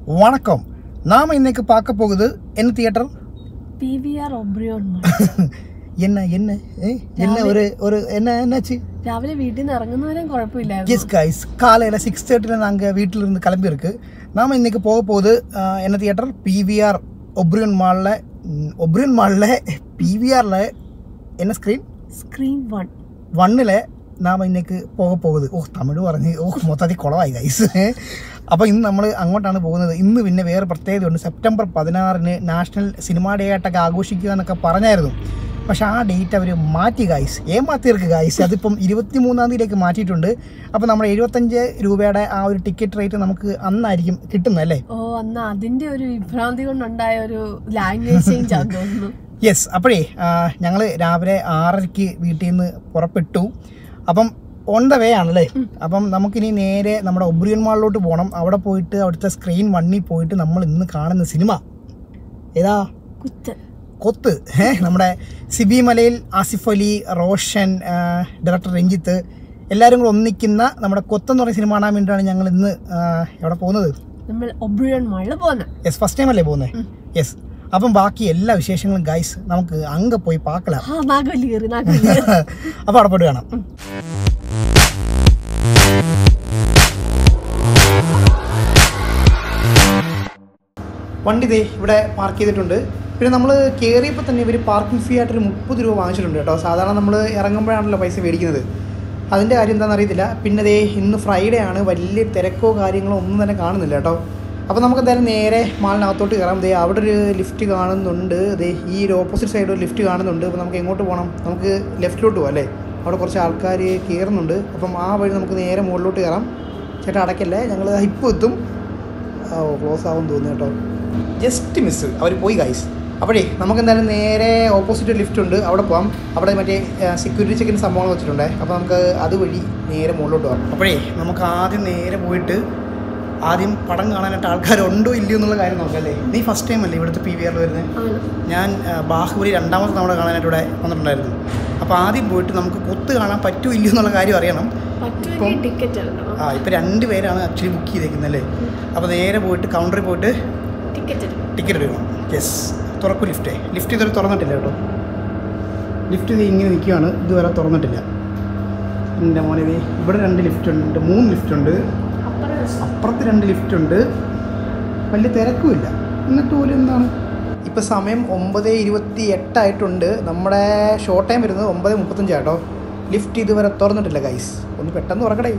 வணக்கம் நாம் இன்னைக்கு பார்க்க போகுது என்ன தியேட்டர் பிவிஆர் ஒബ്രിയോൺ என்ன என்ன ഏ? என்ன ஒரு ஒரு என்ன என்னாச்சு രാവിലെ വീട്ടിൽ നിന്ന് ഇറങ്ങുന്നവരെയും കുഴപ്പമില്ലായിരുന്നു எஸ் கைஸ் காலையில் சிக்ஸ் தேர்ட்டியில் நாங்கள் வீட்டிலிருந்து கிளம்பியிருக்கு நாம் இன்னைக்கு போக போகுது ஆஹ், என்ன தியேட்டர் பிவிஆர் ஒப்ரியன் மாலில் ஒப்ரியன் மாலில் பிவிஆரில் என்ன സ്ക്രീൻ സ്ക്രീൻ വൺ വണ്ണില് നാം ഇന്നേക്ക് പോക പോകുന്നത് ഓ തമിഴ് പറഞ്ഞ് ഓ മൊത്തത്തിൽ കുളമായി ഗൈസ് അപ്പോൾ ഇന്ന് നമ്മൾ അങ്ങോട്ടാണ് പോകുന്നത് ഇന്ന് പിന്നെ വേറെ പ്രത്യേകതയുണ്ട് സെപ്റ്റംബർ പതിനാറിന് നാഷണൽ സിനിമാ ഡേ ആയിട്ടൊക്കെ ആഘോഷിക്കുക എന്നൊക്കെ പറഞ്ഞായിരുന്നു പക്ഷെ ആ ഡേറ്റ് അവർ മാറ്റി ഗൈസ് ഏമാത്തിയർക്ക് ഗൈസ് അതിപ്പം ഇരുപത്തി മൂന്നാം തീയതിയിലേക്ക് മാറ്റിയിട്ടുണ്ട് അപ്പോൾ നമ്മുടെ എഴുപത്തഞ്ച് രൂപയുടെ ആ ഒരു ടിക്കറ്റ് റേറ്റ് നമുക്ക് അന്നായിരിക്കും കിട്ടുന്നത് അല്ലേ ഓ അന്ന് അതിന്റെ ഒരു വിഭ്രാന്തി കൊണ്ടുണ്ടായ ഒരു ലാംഗ്വേജ് ചേഞ്ച് ആണെന്ന് തോന്നുന്നു യെസ് അപ്പോഴേ ഞങ്ങൾ രാവിലെ ആറരയ്ക്ക് വീട്ടിൽ നിന്ന് പുറപ്പെട്ടു അപ്പം ഓൺ ദ വേ ആണല്ലേ അപ്പം നമുക്കിനി നേരെ നമ്മുടെ ഒബ്രിയൻ മാളിലോട്ട് പോകണം അവിടെ പോയിട്ട് അവിടുത്തെ സ്ക്രീൻ വണ്ണിൽ പോയിട്ട് നമ്മൾ ഇന്ന് കാണുന്ന സിനിമ ഏതാ കുത്ത് കൊത്ത് ഏ നമ്മുടെ സിബി മലയിൽ ആസിഫ് അലി റോഷൻ ആ, ഡയറക്ടർ രഞ്ജിത്ത് എല്ലാവരും കൂടെ ഒന്നിക്കുന്ന നമ്മുടെ കൊത്തെന്ന് പറയുന്ന സിനിമ കാണാൻ വേണ്ടിയിട്ടാണ് ഞങ്ങൾ ഇന്ന് ആ, എവിടെ പോകുന്നത് നമ്മൾ ഒബ്രിയോൺ മാളിൽ പോകുന്ന യെസ് ഫസ്റ്റ് ടൈം അല്ലേ പോകുന്നത് യെസ് അപ്പം ബാക്കി എല്ലാ വിശേഷങ്ങളും ഗൈസ് നമുക്ക് അങ്ങ് പോയി പാക്കലാം ആ നാഗവല്ലി കയറി നാഗവല്ലി കയറി. അപ്പോൾ അവിടെ പോയിട്ട് കാണാം വണ്ടി ദേ ഇവിടെ പാർക്ക് ചെയ്തിട്ടുണ്ട് പിന്നെ നമ്മൾ കയറിയപ്പോൾ തന്നെ ഇവർ പാർക്കിംഗ് ഫീ ആയിട്ടൊരു മുപ്പത് രൂപ വാങ്ങിച്ചിട്ടുണ്ട് കേട്ടോ സാധാരണ നമ്മൾ ഇറങ്ങുമ്പോഴാണല്ലോ പൈസ മേടിക്കുന്നത് അതിൻ്റെ കാര്യം എന്താണെന്ന് അറിയത്തില്ല പിന്നെ ദേ ഇന്ന് ഫ്രൈഡേ ആണ് വലിയ തിരക്കോ കാര്യങ്ങളോ ഒന്നും തന്നെ കാണുന്നില്ല കേട്ടോ അപ്പോൾ നമുക്ക് എന്തായാലും നേരെ മാളിനകത്തോട്ട് കയറാം ദേ അവിടെ ഒരു ലിഫ്റ്റ് കാണുന്നുണ്ട് ദേ ഈ ഒരു ഓപ്പോസിറ്റ് സൈഡ് ഒരു ലിഫ്റ്റ് കാണുന്നുണ്ട് അപ്പോൾ നമുക്ക് എങ്ങോട്ട് പോകണം നമുക്ക് ലെഫ്റ്റിലോട്ട് പോകാം അല്ലേ അവിടെ കുറച്ച് ആൾക്കാർ കയറുന്നുണ്ട് അപ്പം ആ വഴി നമുക്ക് നേരെ മുകളിലോട്ട് കയറാം ചേട്ടാ അടയ്ക്കല്ലേ ഞങ്ങൾ ഇപ്പോൾ എത്തും ഓ ക്ലോസ് ആവും തോന്നുന്നു കേട്ടോ ജസ്റ്റ് മിസ് അവർ പോയി ഗൈസ് അപ്പോഴേ നമുക്ക് എന്തായാലും നേരെ ഓപ്പോസിറ്റ് ലിഫ്റ്റ് ഉണ്ട് അവിടെ പോകാം അവിടെ മറ്റേ സെക്യൂരിറ്റി ചെക്കിന് സംഭവങ്ങൾ വെച്ചിട്ടുണ്ടേ അപ്പോൾ നമുക്ക് അതുവഴി നേരെ മുകളിലോട്ട് പോകാം അപ്പോഴേ നമുക്ക് ആദ്യം നേരെ പോയിട്ട് ആദ്യം പടം കാണാനായിട്ട് ആൾക്കാരുണ്ടോ ഇല്ലയോ എന്നുള്ള കാര്യം നോക്കാം അല്ലേ നീ ഫസ്റ്റ് ടൈം അല്ലേ ഇവിടുത്തെ പി വി ആറിൽ വരുന്നത് ആണ് ഞാൻ ആ, ബാഹുബലി രണ്ടാമത്തെ തവണ കാണാനായിട്ട് ഇവിടെ വന്നിട്ടുണ്ടായിരുന്നു അപ്പോൾ ആദ്യം പോയിട്ട് നമുക്ക് കൊത്ത് കാണാൻ പറ്റുമോ ഇല്ലയോ എന്നുള്ള കാര്യം അറിയണം പറ്റുമെങ്കിൽ ടിക്കറ്റ് എടുക്കണം ആ ഇപ്പോൾ രണ്ട് പേരാണ് ആക്ച്വലി ബുക്ക് ചെയ്തേക്കുന്നത് അല്ലേ അപ്പോൾ നേരെ പോയിട്ട് കൗണ്ടറിൽ പോയിട്ട് ടിക്കറ്റ് എടുക്കണം ടിക്കറ്റ് എടുക്കണം യെസ് തുറക്കും ലിഫ്റ്റേ ലിഫ്റ്റ് ഇതുവരെ തുറന്നിട്ടില്ല കേട്ടോ ലിഫ്റ്റ് ഇത് ഇങ്ങനെ നിൽക്കുകയാണ് ഇതുവരെ തുറന്നിട്ടില്ല എൻ്റെ മോനെ ദേ ഇവിടെ രണ്ട് ലിഫ്റ്റ് ഉണ്ട് മൂന്ന് ലിഫ്റ്റ് ഉണ്ട് അപ്പുറം അപ്പുറത്ത് രണ്ട് ലിഫ്റ്റ് ഉണ്ട് വലിയ തിരക്കുമില്ല എന്നിട്ട് പോലും എന്താണ് ഇപ്പോൾ സമയം ഒമ്പത് ഇരുപത്തി എട്ടായിട്ടുണ്ട് നമ്മുടെ ഷോർട്ട് ടൈം വരുന്നത് ഒമ്പത് മുപ്പത്തഞ്ച് കേട്ടോ ലിഫ്റ്റ് ഇതുവരെ തുറന്നിട്ടില്ല ഗൈസ് ഒന്ന് പെട്ടെന്ന് തുറക്കടേ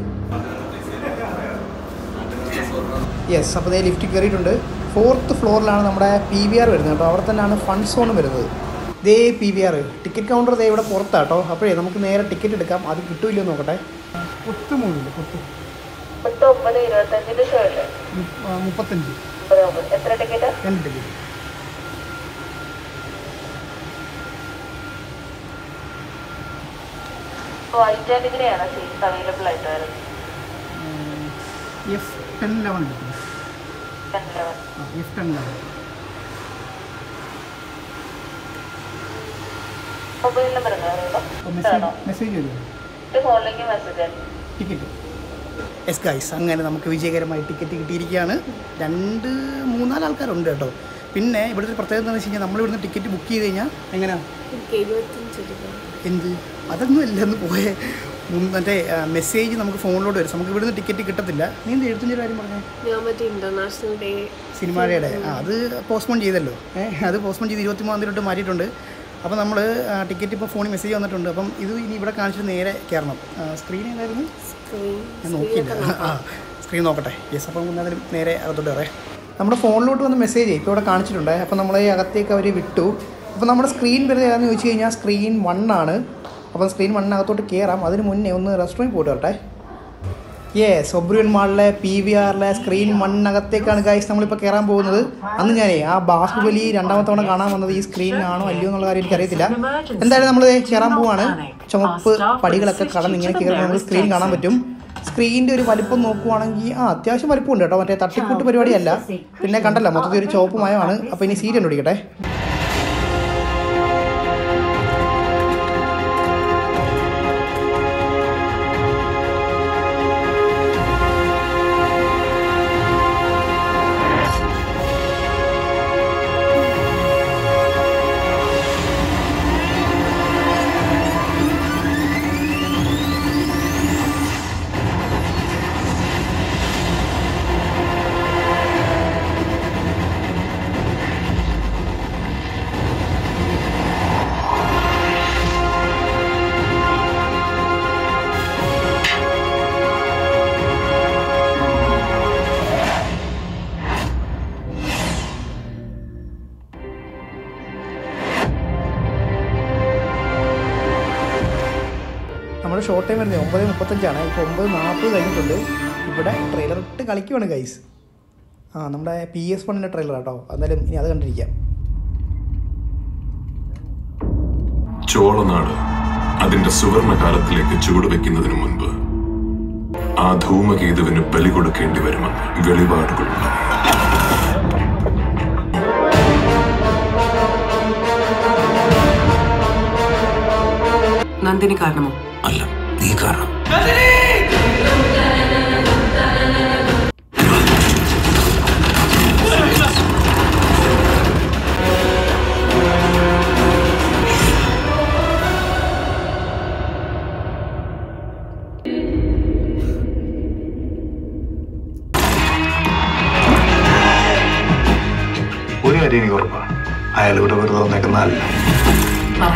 യെസ് അപ്പോൾ ദേ ലിഫ്റ്റ് കയറിയിട്ടുണ്ട് ഫോർത്ത് ഫ്ലോറിലാണ് നമ്മുടെ പി വി ആർ വരുന്നത് കേട്ടോ അവിടെ തന്നെയാണ് ഫൺ സോൺ വരുന്നത് ദേ P V R ticket counter ദേ ഇവിടെ പുറത്താട്ടോ അപ്പോഴേ നമുക്ക് നേരെ ടിക്കറ്റ് എടുക്കാം അത് കിട്ടുമില്ലോ നോക്കട്ടെ കൊത്ത് മൂന്നില്ല കൊത്ത് പത്ത് ഒമ്പത് ഇരുപത്തഞ്ചിന് ഷർട്ട് മുപ്പ- ആ, മുപ്പത്തഞ്ച് ഒമ്പത് ഒമ്പത് എത്ര ടിക്കറ്റ് രണ്ട് ടിക്കറ്റ് വൈറ്റ് ആൻഡ് ഗ്രേയാണ് സീറ്റ്സ് അവൈലബിൾ ആയിട്ട് വരുന്നത് എഫ് ടെൻ ലെവൻ എടുക്കും ടെൻ ലെവൻ ആ F ten eleven mobile number അറിയുമോ മെസ്സേജ് മെസ്സേജ് വരും ഇത് ഫോണിലേക്ക് മെസ്സേജ് ടിക്കറ്റ് എസ് ഗൈസ് അങ്ങനെ നമുക്ക് വിജയകരമായി ടിക്കറ്റ് കിട്ടിയിരിക്കുകയാണ് രണ്ട് മൂന്നാല് ആൾക്കാരുണ്ട് കേട്ടോ പിന്നെ ഇവിടുത്തെ ഒരു പ്രത്യേകത എന്താണെന്ന് വെച്ച് കഴിഞ്ഞാൽ നമ്മൾ ഇവിടുന്ന് ടിക്കറ്റ് ബുക്ക് ചെയ്ത് കഴിഞ്ഞാൽ എങ്ങനെയാണ് എനിക്ക് എഴുപത്തഞ്ച് രൂപ എന്ത് അതൊന്നും അല്ല ഒന്ന് പോയേ മുൻ- മറ്റേ മെസ്സേജ് നമുക്ക് ഫോണിലോട്ട് വരും നമുക്ക് ഇവിടുന്ന് ടിക്കറ്റ് കിട്ടത്തില്ല നീ എന്ത് എഴുപത്തഞ്ച് കാര്യം പറഞ്ഞേ ഞാൻ മറ്റേ ഇന്റർനാഷണൽ ഡേ സിനിമയുടെ ആ അത് പോസ്റ്റ്പോൺ ചെയ്തല്ലോ ഏഹ് അത് പോസ്റ്റ്പോൺ ചെയ്ത് ഇരുപത്തി മൂന്നാം തീയതി തൊട്ട് മാറ്റിയിട്ടുണ്ട് അപ്പോൾ നമ്മൾ ടിക്കറ്റ് ഇപ്പോൾ ഫോണിൽ മെസ്സേജ് വന്നിട്ടുണ്ട് അപ്പം ഇത് ഇനി ഇവിടെ കാണിച്ചിട്ട് നേരെ കയറണം സ്ക്രീൻ ഏതായിരുന്നു സ്ക്രീൻ ഞാൻ നോക്കിയില്ല ആ സ്ക്രീൻ നോക്കട്ടെ യെസ് അപ്പം എന്തായാലും നേരെ അകത്തോട്ട് കയറേ നമ്മുടെ ഫോണിലോട്ട് വന്ന മെസ്സേജ് ഇപ്പോൾ ഇവിടെ കാണിച്ചിട്ടുണ്ട് അപ്പം നമ്മൾ ഈ അകത്തേക്ക് അവർ വിട്ടു അപ്പോൾ നമ്മുടെ സ്ക്രീൻ വരുന്നത് ഏതാണെന്ന് ചോദിച്ചു കഴിഞ്ഞാൽ സ്ക്രീൻ വൺ ആണ് അപ്പം സ്ക്രീൻ വണ്ണിനകത്തോട്ട് കയറാം അതിന് മുന്നേ ഒന്ന് റെസ്റ്റോറൻറ്റ് പോയിട്ട് വരട്ടെ യെസ് ഒബ്രിയൻ മാളിലെ പി വി ആറിലെ സ്ക്രീൻ മണ്ണകത്തേക്കാണ് ഗൈസ് നമ്മളിപ്പോൾ കയറാൻ പോകുന്നത് അന്ന് ഞാനേ ആ ബാഹുബലി രണ്ടാമത്തെ തവണ കാണാൻ വന്നത് ഈ സ്ക്രീനിലാണോ അല്ലയോ എന്നുള്ള കാര്യം എനിക്കറിയത്തില്ല എന്തായാലും നമ്മൾ കയറാൻ പോവാണ് ചുമപ്പ് പടികളൊക്കെ കടന്ന് ഇങ്ങനെ കയറി നമുക്ക് സ്ക്രീൻ കാണാൻ പറ്റും സ്ക്രീനിൻ്റെ ഒരു വലിപ്പം നോക്കുവാണെങ്കിൽ ആ അത്യാവശ്യം വലിപ്പമുണ്ട് കേട്ടോ മറ്റേ തട്ടിക്കൂട്ട് പരിപാടിയല്ല പിന്നെ കണ്ടല്ലോ മൊത്തത്തിൽ ഒരു ചുവപ്പ് മയമാണ് അപ്പോൾ ഇനി സീറ്റ് കണ്ടുപിടിക്കട്ടെ ഇപ്പോൾ ഷോർട്ട് ടൈം വരുന്നത് ഒമ്പത് മുപ്പത്തഞ്ചാണ് ഇപ്പോൾ ഒമ്പത് നാൽപ്പത് കഴിഞ്ഞിട്ടുണ്ട് ഇവിടെ ട്രെയിലർ ഇട്ട് കളിക്കുവാണ് ഗൈസ് ആ നമ്മുടെ പി എസ് വണ്ണിൻ്റെ ട്രെയിലർ കേട്ടോ എന്നാലും ഇനി അത് കണ്ടിരിക്കാം ചോളനാട് അതിന്റെ സുവർണകാലത്തിലേക്ക് ചുവടുവെക്കുന്നതിനു മുൻപ് ആ ധൂമകേതുവിന് ബലി കൊടുക്കേണ്ടി വരുമെന്ന് വെളിപാടുകളുണ്ട് നന്ദിനി കാരണമോ അല്ല നീ കാരണം ഒരു കാര്യം എനിക്ക് ഉറപ്പാണ് അയാൾ ഇവിടെ വെറുതെ വന്നേക്കുന്നതല്ല പറ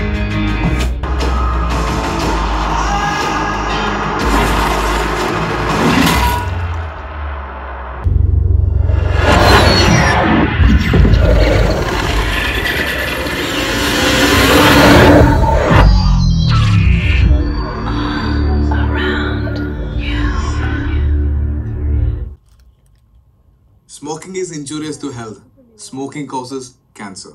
Smoking is injurious to health. Smoking causes cancer.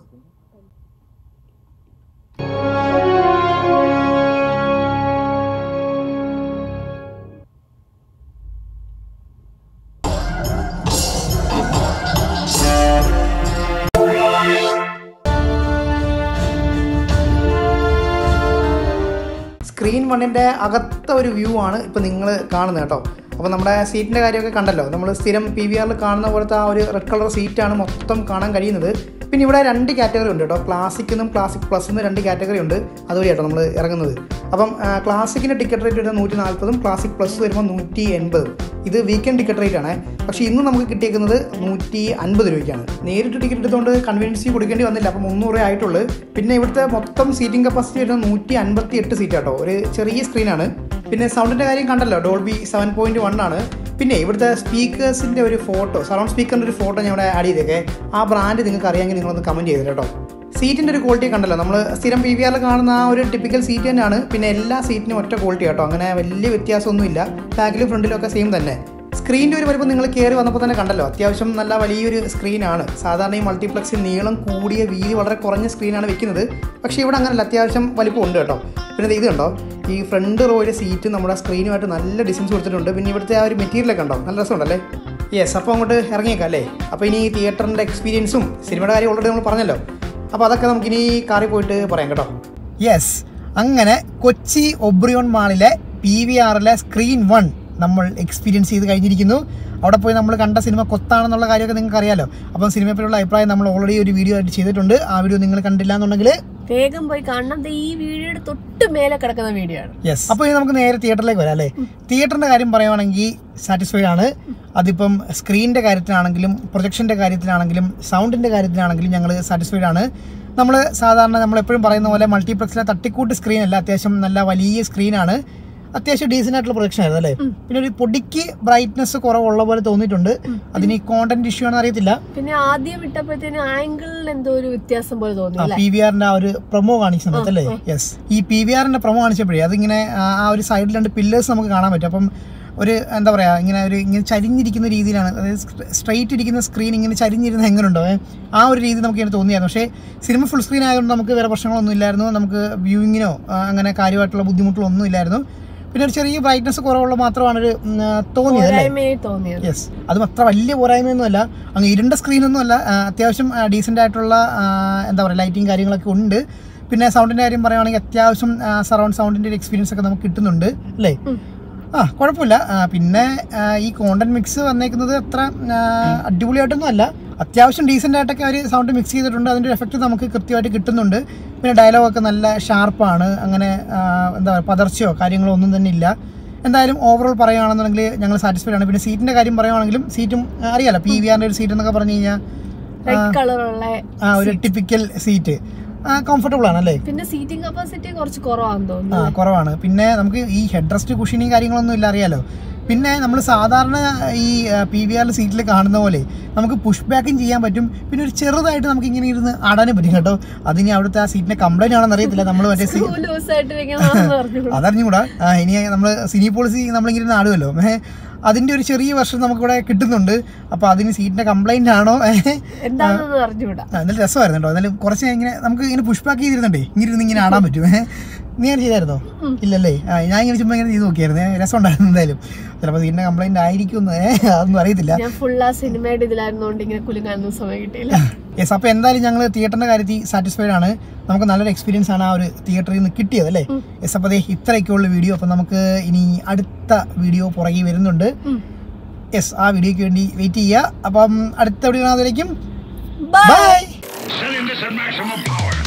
Screen വണ്ണിൻ്റെ അകത്ത ഒരു വ്യൂ ആണ് ഇപ്പോൾ നിങ്ങൾ കാണുന്നത് കേട്ടോ അപ്പോൾ നമ്മുടെ സീറ്റിൻ്റെ കാര്യമൊക്കെ കണ്ടല്ലോ നമ്മൾ സ്ഥിരം പി വി ആറിൽ കാണുന്ന പോലത്തെ ആ ഒരു റെഡ് കളർ സീറ്റാണ് മൊത്തം കാണാൻ കഴിയുന്നത് പിന്നെ ഇവിടെ രണ്ട് കാറ്റഗറി ഉണ്ട് കേട്ടോ ക്ലാസിക് എന്നും ക്ലാസിക് പ്ലസ് എന്നും രണ്ട് കാറ്റഗറി ഉണ്ട് അതുവഴി കേട്ടോ നമ്മൾ ഇറങ്ങുന്നത് അപ്പം ക്ലാസിക്കിൻ്റെ ടിക്കറ്റ് റേറ്റ് വരുന്നത് നൂറ്റി നാൽപ്പതും ക്ലാസിക് പ്ലസ് വരുമ്പോൾ നൂറ്റി എൺപതും ഇത് വീക്കെൻഡ് ടിക്കറ്റ് റേറ്റ് ആണ് പക്ഷേ ഇന്ന് നമുക്ക് കിട്ടിയേക്കുന്നത് നൂറ്റി അൻപത് രൂപയ്ക്കാണ് നേരിട്ട് ടിക്കറ്റ് എടുത്തുകൊണ്ട് കൺവീനിയൻസി കൊടുക്കേണ്ടി വന്നില്ല അപ്പോൾ മുന്നൂറ് ആയിട്ടുള്ളൂ പിന്നെ ഇവിടുത്തെ മൊത്തം സീറ്റിംഗ് കപ്പാസിറ്റി വരുന്നത് നൂറ്റി അൻപത്തി എട്ട് സീറ്റ് കേട്ടോ ഒരു ചെറിയ സ്ക്രീനാണ് പിന്നെ സൗണ്ടിൻ്റെ കാര്യം കണ്ടല്ലോ ഡോൾബി സെവൻ പോയിൻറ്റ് വൺ ആണ് പിന്നെ ഇവിടുത്തെ സ്പീക്കേഴ്സിൻ്റെ ഒരു ഫോട്ടോ സറൗണ്ട് സ്പീക്കറിൻ്റെ ഒരു ഫോട്ടോ ഞാൻ ഇവിടെ ആഡ് ചെയ്തേക്കെ ആ ബ്രാൻഡ് നിങ്ങൾക്ക് അറിയാമെങ്കിൽ നിങ്ങളൊന്ന് കമൻറ്റ് ചെയ്തത് കേട്ടോ സീറ്റിൻ്റെ ഒരു ക്വാളിറ്റി കണ്ടല്ലോ നമ്മൾ സ്ഥിരം പി വി ആറിൽ കാണുന്ന ആ ഒരു ടിപ്പിക്കൽ സീറ്റ് തന്നെയാണ് പിന്നെ എല്ലാ സീറ്റിനും ഒറ്റ ക്വാളിറ്റി കേട്ടോ അങ്ങനെ വലിയ വ്യത്യാസമൊന്നുമില്ല ബാക്കിലും ഫ്രണ്ടിലും ഒക്കെ സെയിം തന്നെ സ്ക്രീനിൻ്റെ ഒരു വലിപ്പം നിങ്ങൾ കയറി വന്നപ്പോൾ തന്നെ കണ്ടല്ലോ അത്യാവശ്യം നല്ല വലിയൊരു സ്ക്രീനാണ് സാധാരണ ഈ മൾട്ടിപ്ലക്സിൽ നീളം കൂടിയ വീതി വളരെ കുറഞ്ഞ സ്ക്രീനാണ് വെക്കുന്നത് പക്ഷേ ഇവിടെ അങ്ങനല്ല അത്യാവശ്യം വലിപ്പം ഉണ്ട് കേട്ടോ പിന്നെ ദേ ഇത് കണ്ടോ ഈ ഫ്രണ്ട് റോയുടെ സീറ്റ് നമ്മുടെ സ്ക്രീനുമായിട്ട് നല്ല ഡിസ്റ്റൻസ് കൊടുത്തിട്ടുണ്ട് പിന്നെ ഇവിടുത്തെ ആ ഒരു മെറ്റീരിയലൊക്കെ ഉണ്ടോ നല്ല രസമുണ്ടല്ലേ യെസ് അപ്പോൾ അങ്ങോട്ട് ഇറങ്ങിയേക്കാം അല്ലേ അപ്പോൾ ഇനി തിയേറ്ററിൻ്റെ എക്സ്പീരിയൻസും സിനിമയുടെ കാര്യം ഓൾറെഡി നമ്മൾ പറഞ്ഞല്ലോ അപ്പോൾ അതൊക്കെ നമുക്കിനി കാറിൽ പോയിട്ട് പറയാം കേട്ടോ യെസ് അങ്ങനെ കൊച്ചി ഒബ്രിയോൺ മാളിലെ പി വി ആറിലെ സ്ക്രീൻ വൺ നമ്മൾ എക്സ്പീരിയൻസ് ചെയ്ത് കഴിഞ്ഞിരിക്കുന്നു അവിടെ പോയി നമ്മൾ കണ്ട സിനിമ കൊത്താണെന്നുള്ള കാര്യമൊക്കെ നിങ്ങൾക്ക് അറിയാലോ അപ്പം സിനിമയെപ്പറ്റിയുള്ള അഭിപ്രായം നമ്മൾ ഓൾറെഡി ഒരു വീഡിയോ ആയിട്ട് ചെയ്തിട്ടുണ്ട് ആ വീഡിയോ നിങ്ങൾ കണ്ടില്ല എന്നുണ്ടെങ്കിൽ വേഗം പോയി കാണണം ദേ ഈ വീഡിയോയുടെ തൊട്ട് മേലെ കിടക്കുന്ന വീഡിയോ ആണ് യെസ് അപ്പോൾ ഇനി നമുക്ക് നേരെ തിയേറ്ററിലേക്ക് വരാം അല്ലേ തിയേറ്ററിന്റെ കാര്യം പറയുവാണെങ്കിൽ സാറ്റിസ്ഫൈഡ് ആണ് അതിപ്പം സ്ക്രീനിന്റെ കാര്യത്തിലാണെങ്കിലും പ്രൊജക്ഷന്റെ കാര്യത്തിലാണെങ്കിലും സൗണ്ടിന്റെ കാര്യത്തിലാണെങ്കിലും ഞങ്ങൾ സാറ്റിസ്ഫൈഡ് ആണ് നമ്മൾ സാധാരണ നമ്മൾ എപ്പോഴും പറയുന്ന പോലെ മൾട്ടിപ്ലക്സിലെ തട്ടിക്കൂട്ട് സ്ക്രീൻ അല്ല അത്യാവശ്യം നല്ല വലിയ സ്ക്രീനാണ് അത്യാവശ്യം ഡീസൻ്റ് ആയിട്ടുള്ള പ്രൊജക്ഷൻ ആയിരുന്നു അല്ലേ പിന്നെ ഒരു പൊടിക്ക് ബ്രൈറ്റ്നസ് കുറവുള്ള പോലെ തോന്നിയിട്ടുണ്ട് അതിന് ഈ കോണ്ടന്റ് ഇഷ്യൂ ആണെന്ന് അറിയത്തില്ല പിന്നെ ആദ്യം ഇട്ടപ്പോഴത്തേന് ആംഗിളിൽ എന്തോ ഒരു വ്യത്യാസം പോലെ തോന്നി അല്ലേ പി വി ആറിന്റെ ആ ഒരു പ്രൊമോ കാണിച്ച സമയത്ത് അല്ലേ യെസ് ഈ പി വി ആറിന്റെ പ്രൊമോ കാണിച്ചപ്പോഴേ അതിങ്ങനെ ആ ആ ഒരു സൈഡിൽ രണ്ട് പില്ലേഴ്സ് നമുക്ക് കാണാൻ പറ്റും അപ്പം ഒരു എന്താ പറയാ ഇങ്ങനെ ഒരു ഇങ്ങനെ ചരിഞ്ഞിരിക്കുന്ന രീതിയിലാണ് അതായത് സ്ട്രെയിറ്റ് ഇരിക്കുന്ന സ്ക്രീൻ ഇങ്ങനെ ചരിഞ്ഞിരുന്ന എങ്ങനെയുണ്ടോ ഏ? ആ ഒരു രീതി നമുക്ക് ഇങ്ങനെ തോന്നിയായിരുന്നു പക്ഷേ സിനിമ ഫുൾ സ്ക്രീൻ ആയതുകൊണ്ട് നമുക്ക് വേറെ പ്രശ്നങ്ങളൊന്നും ഇല്ലായിരുന്നു നമുക്ക് വ്യൂയിങ്ങിനോ അങ്ങനെ കാര്യമായിട്ടുള്ള ബുദ്ധിമുട്ടുകളൊന്നും ഇല്ലായിരുന്നു പിന്നെ ഒരു ചെറിയ ബ്രൈറ്റ്നസ് കുറവുള്ള മാത്രമാണ് ഒരു ഉം, ആ, തോന്നിയത് അല്ലേ പോരായ്മയെ തോന്നിയത് യെസ് അതും അത്ര വലിയ പോരായ്മയൊന്നുമല്ല അങ്ങ് ഇരുണ്ട സ്ക്രീനൊന്നും അല്ല ആ, അത്യാവശ്യം ഡീസൻ്റ് ആയിട്ടുള്ള ആ, എന്താ പറയുക ലൈറ്റിങ് കാര്യങ്ങളൊക്കെ ഉണ്ട് പിന്നെ സൗണ്ടിൻ്റെ കാര്യം പറയുവാണെങ്കിൽ അത്യാവശ്യം സറൗണ്ട് സൗണ്ടിൻ്റെ ഒരു എക്സ്പീരിയൻസ് ഒക്കെ നമുക്ക് കിട്ടുന്നുണ്ട് അല്ലേ ആ കുഴപ്പമില്ല ആ, പിന്നെ ആ, ഈ കോണ്ടന്റ് മിക്സ് വന്നേക്കുന്നത് അത്ര ആ, അടിപൊളിയായിട്ടൊന്നും അല്ല അത്യാവശ്യം ഡീസൻ്റ് ആയിട്ടൊക്കെ അവർ സൗണ്ട് മിക്സ് ചെയ്തിട്ടുണ്ട് അതിൻ്റെ ഒരു എഫക്റ്റ് നമുക്ക് കൃത്യമായിട്ട് കിട്ടുന്നുണ്ട് പിന്നെ ഡയലോഗൊക്കെ നല്ല ഷാർപ്പാണ് അങ്ങനെ ആ, എന്താ പറയുക പതർച്ചയോ കാര്യങ്ങളോ ഒന്നും തന്നെ ഇല്ല എന്തായാലും ഓവറോൾ പറയുകയാണെന്നുണ്ടെങ്കിൽ ഞങ്ങൾ സാറ്റിസ്ഫൈഡ് ആണ് പിന്നെ സീറ്റിൻ്റെ കാര്യം പറയുവാണെങ്കിലും സീറ്റും ആ, അറിയാലോ പി വി ആറിൻ്റെ ഒരു സീറ്റ് എന്നൊക്കെ പറഞ്ഞു കഴിഞ്ഞാൽ റെഡ് കളറുള്ള ആ ഒരു ടിപ്പിക്കൽ സീറ്റ് കംഫർട്ടബിൾ ആണ് അല്ലേ പിന്നെ സീറ്റിംഗ് കപ്പാസിറ്റി കുറച്ച് കുറവാന്ന് ആ തോന്നുന്നു കുറവാണ് പിന്നെ നമുക്ക് ഈ ഹെഡ് റെസ്റ്റ് കുഷനിങ് കാര്യങ്ങളൊന്നും ഇല്ല അറിയാലോ പിന്നെ നമ്മൾ സാധാരണ ഈ പി വി ആറിൽ സീറ്റിൽ കാണുന്ന പോലെ നമുക്ക് പുഷ് ബാക്കും ചെയ്യാൻ പറ്റും പിന്നെ ഒരു ചെറുതായിട്ട് നമുക്ക് ഇങ്ങനെ ഇരുന്ന് ആടാനും പറ്റും കേട്ടോ അതിനി അവിടുത്തെ ആ സീറ്റിന്റെ കംപ്ലൈന്റ് ആണെന്ന് അറിയത്തില്ല നമ്മൾ മറ്റേ സീ ലൂസായിട്ടിരിക്കണമെന്ന് പറഞ്ഞു അതറിഞ്ഞുകൂടാ ആ, ഇനി നമ്മൾ സിനി പോളിസി നമ്മളിങ്ങനെ നാടുമല്ലോ ഏഹ് അതിൻ്റെ ഒരു ചെറിയ വർഷം നമുക്കിവിടെ കിട്ടുന്നുണ്ട് അപ്പോൾ അതിന് സീറ്റിൻ്റെ കംപ്ലൈൻ്റ് ആണോ ഏഹ് എന്താണെന്ന് അറിഞ്ഞുകൂടാ ആ, എന്നാലും രസമായിരുന്നു കേട്ടോ എന്നാലും കുറച്ച് ഇങ്ങനെ നമുക്ക് ഇങ്ങനെ പുഷ് ബാക്ക് ചെയ്തിരുന്നുണ്ടേ ഇങ്ങനെ ഇരുന്ന് ഇങ്ങനെ ആടാൻ പറ്റും ഏഹ് നീ അങ്ങനെ ചെയ്തായിരുന്നോ ഇല്ലല്ലേ ആ ഞാൻ ഇങ്ങനെ ചുമ്മാ ഇങ്ങനെ ചെയ്ത് നോക്കിയായിരുന്നു ഏഹ് രസം ഉണ്ടായിരുന്നു എന്തായാലും ചിലപ്പോൾ സീറ്റിൻ്റെ കംപ്ലൈൻറ്റ് ആയിരിക്കും എന്ന് ഏഹ് അതൊന്നും അറിയത്തില്ല ഞാൻ ഫുൾ ആ സിനിമയുടെ ഇതിലായിരുന്നോണ്ട് ഇങ്ങനെ കുലുങ്ങാനൊന്നും സമയം കിട്ടിയില്ല യെസ് അപ്പോൾ എന്തായാലും ഞങ്ങൾ തിയേറ്ററിൻ്റെ കാര്യത്തിൽ സാറ്റിസ്ഫൈഡ് ആണ് നമുക്ക് നല്ലൊരു എക്സ്പീരിയൻസ് ആണ് ആ ഒരു തിയേറ്ററിൽ നിന്ന് കിട്ടിയത് അല്ലേ യെസ് അപ്പോൾ അതേ ഇത്രയൊക്കെയുള്ള വീഡിയോ അപ്പോൾ നമുക്ക് ഇനി അടുത്ത വീഡിയോ പുറകെ വരുന്നുണ്ട് യെസ് ആ വീഡിയോയ്ക്ക് വേണ്ടി വെയിറ്റ് ചെയ്യുക അപ്പം അടുത്ത വീഡിയോ കാണാതിരിക്കും Bye. Bye Send him this at maximum power.